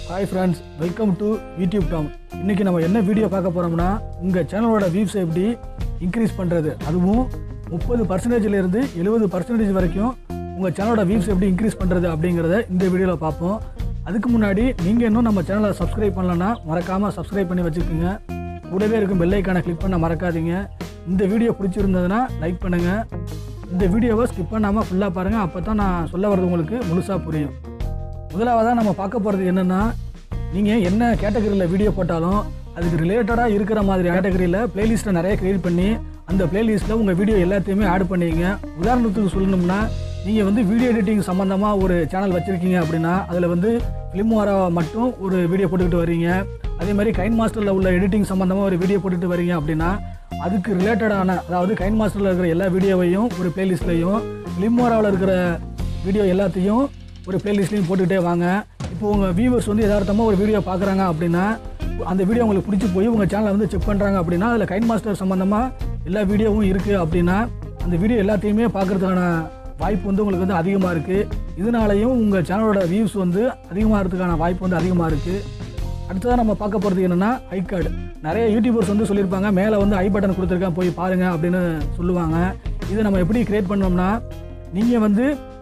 hi friends welcome to YouTube டாம் இன்றைக்கி நம்ம என்ன வீடியோ பார்க்க போகிறோம்னா உங்கள் சேனலோட வியூஸை எப்படி இன்க்ரீஸ் பண்ணுறது அதுவும் முப்பது பர்சன்டேஜ்லேருந்து எழுபது பர்சன்டேஜ் வரைக்கும் உங்கள் சேனலோட வியூஸ் எப்படி இன்க்ரீஸ் பண்ணுறது அப்படிங்கிறத இந்த வீடியோவில் பார்ப்போம் அதுக்கு முன்னாடி நீங்கள் இன்னும் நம்ம சேனலை சப்ஸ்கிரைப் பண்ணலன்னா மறக்காமல் சப்ஸ்கிரைப் பண்ணி வச்சுக்கோங்க கூடவே இருக்கும் பெல் ஐக்கானை கிளிக் பண்ண மறக்காதீங்க இந்த வீடியோ பிடிச்சிருந்ததுன்னா லைக் பண்ணுங்கள் இந்த வீடியோவை ஸ்கிப் பண்ணாமல் ஃபுல்லாக பாருங்கள் அப்போ தான் நான் சொல்ல வர்றது உங்களுக்கு முழுசாக புரியும் முதலாவதாக நம்ம பார்க்க போகிறது என்னென்னா நீங்கள் என்ன கேட்டகரியில் வீடியோ போட்டாலும் அதுக்கு ரிலேட்டடாக இருக்கிற மாதிரி கேட்டகரியில் பிளேலிஸ்ட்டை நிறைய க்ரியேட் பண்ணி அந்த பிளேலிஸ்ட்டில் உங்கள் வீடியோ எல்லாத்தையுமே ஆட் பண்ணிக்கங்க உதாரணத்துக்கு சொல்லணும்னா நீங்கள் வந்து வீடியோ எடிட்டிங் சம்மந்தமாக ஒரு சேனல் வச்சுருக்கீங்க அப்படின்னா அதில் வந்து ஃபிலிம் வாரா மட்டும் ஒரு வீடியோ போட்டுக்கிட்டு வர்றீங்க அதே மாதிரி கைன் மாஸ்டரில் உள்ள எடிட்டிங் சம்மந்தமாக ஒரு வீடியோ போட்டுட்டு வரீங்க அப்படின்னா அதுக்கு ரிலேட்டடான அதாவது கைன் மாஸ்டரில் இருக்கிற எல்லா வீடியோவையும் ஒரு பிளேலிஸ்ட்லையும் ஃபிலிம் வாராவில் இருக்கிற வீடியோ எல்லாத்தையும் ஒரு பிளேலிஸ்ட்லையும் போட்டுக்கிட்டே வாங்க இப்போ உங்கள் வியூவர்ஸ் வந்து யதார்த்தமாக ஒரு வீடியோ பார்க்குறாங்க அப்படின்னா அந்த வீடியோ உங்களுக்கு பிடிச்சி போய் உங்கள் சேனலை வந்து செக் பண்ணுறாங்க அப்படின்னா அதில் கைன் மாஸ்டர் சம்மந்தமாக எல்லா வீடியோவும் இருக்குது அப்படின்னா அந்த வீடியோ எல்லாத்தையுமே பார்க்குறதுக்கான வாய்ப்பு வந்து உங்களுக்கு வந்து அதிகமாக இருக்குது இதனாலையும் உங்கள் சேனலோட வியூஸ் வந்து அதிகமாகிறதுக்கான வாய்ப்பு வந்து அதிகமாக இருக்குது அடுத்ததாக நம்ம பார்க்க போகிறது என்னென்னா ஐ கார்டு நிறைய யூடியூபர்ஸ் வந்து சொல்லியிருப்பாங்க மேலே வந்து ஐ பட்டன் கொடுத்துருக்கேன் போய் பாருங்கள் அப்படின்னு சொல்லுவாங்க இதை நம்ம எப்படி கிரியேட் பண்ணோம்னா நீங்கள் வந்து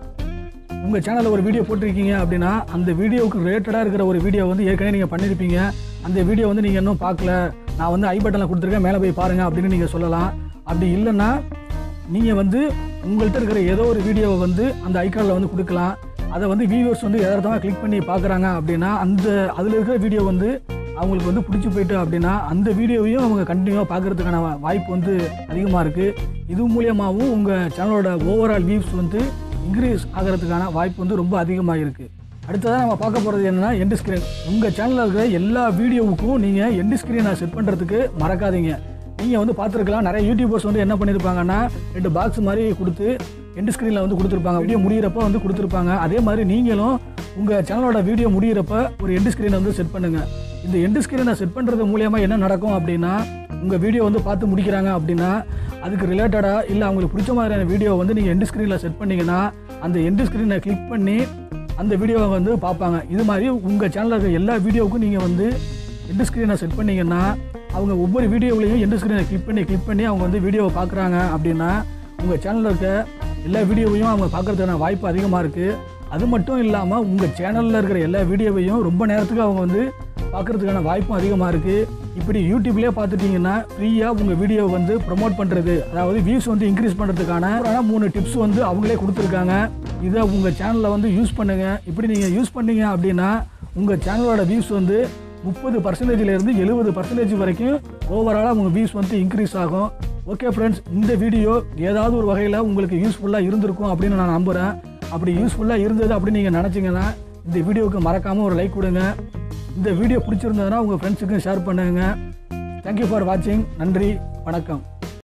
உங்கள் சேனலில் ஒரு வீடியோ போட்டிருக்கீங்க அப்படின்னா அந்த வீடியோவுக்கு ரிலேட்டடாக இருக்கிற ஒரு வீடியோ வந்து ஏற்கனவே நீங்கள் பண்ணியிருப்பீங்க அந்த வீடியோ வந்து நீங்கள் இன்னும் பார்க்கல நான் வந்து ஐ பட்டனில் கொடுத்துருக்கேன் மேலே போய் பாருங்கள் அப்படின்னு நீங்கள் சொல்லலாம் அப்படி இல்லைன்னா நீங்கள் வந்து உங்கள்கிட்ட இருக்கிற ஏதோ ஒரு வீடியோவை வந்து அந்த ஐக்கானில் வந்து கொடுக்கலாம் அதை வந்து வியூவர்ஸ் வந்து எதார்த்தமாக கிளிக் பண்ணி பார்க்குறாங்க அப்படின்னா அந்த அதில் இருக்கிற வீடியோ வந்து அவங்களுக்கு வந்து பிடிச்சி போயிட்டு அப்படின்னா அந்த வீடியோவையும் அவங்க கண்டினியூவாக பார்க்குறதுக்கான வா- வாய்ப்பு வந்து அதிகமாக இருக்குது இது மூலியமாகவும் உங்கள் சேனலோட ஓவரால் வியூஸ் வந்து இன்க்ரீஸ் ஆகிறதுக்கான வாய்ப்பு வந்து ரொம்ப அதிகமாக இருக்குது அடுத்ததாக நம்ம பார்க்க போகிறது என்னன்னா எண்டு ஸ்க்ரீன் உங்கள் சேனலில் இருக்கிற எல்லா வீடியோவுக்கும் நீங்கள் எண்டு ஸ்க்ரீனை செட் பண்ணுறதுக்கு மறக்காதீங்க நீங்கள் வந்து பார்த்துருக்கலாம் நிறைய யூடியூபர்ஸ் வந்து என்ன பண்ணியிருப்பாங்கன்னா ரெண்டு பாக்ஸ் மாதிரி கொடுத்து எண்டு ஸ்க்ரீனில் வந்து கொடுத்துருப்பாங்க வீடியோ முடியிறப்ப வந்து கொடுத்துருப்பாங்க அதே மாதிரி நீங்களும் உங்கள் சேனலோட வீடியோ முடியிறப்ப ஒரு எண்டு ஸ்க்ரீனை வந்து செட் பண்ணுங்கள் இந்த எண்டு ஸ்க்ரீனை செட் பண்ணுறது மூலியமாக என்ன நடக்கும் அப்படின்னா உங்கள் வீடியோ வந்து பார்த்து முடிக்கிறாங்க அப்படின்னா அதுக்கு ரிலேட்டடாக இல்லை அவங்களுக்கு பிடிச்ச மாதிரியான வீடியோ வந்து நீங்கள் எண்டு ஸ்க்ரீனில் செட் பண்ணீங்கன்னா அந்த எண்டு ஸ்க்ரீனை கிளிக் பண்ணி அந்த வீடியோவை வந்து பார்ப்பாங்க இது மாதிரி உங்கள் சேனலில் இருக்க எல்லா வீடியோவுக்கும் நீங்கள் வந்து எண்டு ஸ்க்ரீனை செட் பண்ணீங்கன்னா அவங்க ஒவ்வொரு வீடியோவிலையும் எண்டு ஸ்க்ரீனை கிளிக் பண்ணி கிளிக் பண்ணி அவங்க வந்து வீடியோவை பார்க்குறாங்க அப்படின்னா உங்கள் சேனலில் இருக்க எல்லா வீடியோவையும் அவங்க பார்க்குறதுக்கான வாய்ப்பு அதிகமாக இருக்குது அது மட்டும் இல்லாமல் உங்கள் சேனலில் இருக்கிற எல்லா வீடியோவையும் ரொம்ப நேரத்துக்கு அவங்க வந்து பார்க்குறதுக்கான வாய்ப்பும் அதிகமாக இருக்குது இப்படி யூடியூப்லேயே பார்த்துட்டிங்கன்னா ஃப்ரீயாக உங்கள் வீடியோ வந்து ப்ரொமோட் பண்ணுறது அதாவது வியூஸ் வந்து இன்க்ரீஸ் பண்ணுறதுக்கான ஒரு மூணு டிப்ஸ் வந்து அவங்களே கொடுத்துருக்காங்க இதை உங்கள் சேனலில் வந்து யூஸ் பண்ணுங்கள் இப்படி நீங்கள் யூஸ் பண்ணீங்க அப்படின்னா உங்கள் சேனலோட வியூஸ் வந்து முப்பது பர்சன்டேஜ்லேருந்து எழுபது பர்சன்டேஜ் வரைக்கும் ஓவராலாக உங்கள் வியூஸ் வந்து இன்க்ரீஸ் ஆகும் ஓகே ஃப்ரெண்ட்ஸ் இந்த வீடியோ ஏதாவது ஒரு வகையில் உங்களுக்கு யூஸ்ஃபுல்லாக இருந்திருக்கும் அப்படின்னு நான் நம்புகிறேன் அப்படி யூஸ்ஃபுல்லாக இருந்தது அப்படின்னு நீங்கள் நினச்சிங்கன்னா இந்த வீடியோவுக்கு மறக்காமல் ஒரு லைக் கொடுங்க இந்த வீடியோ பிடிச்சிருந்ததுன்னா உங்கள் ஃப்ரெண்ட்ஸுக்கும் ஷேர் பண்ணுங்க தேங்க்யூ ஃபார் வாட்சிங் நன்றி வணக்கம்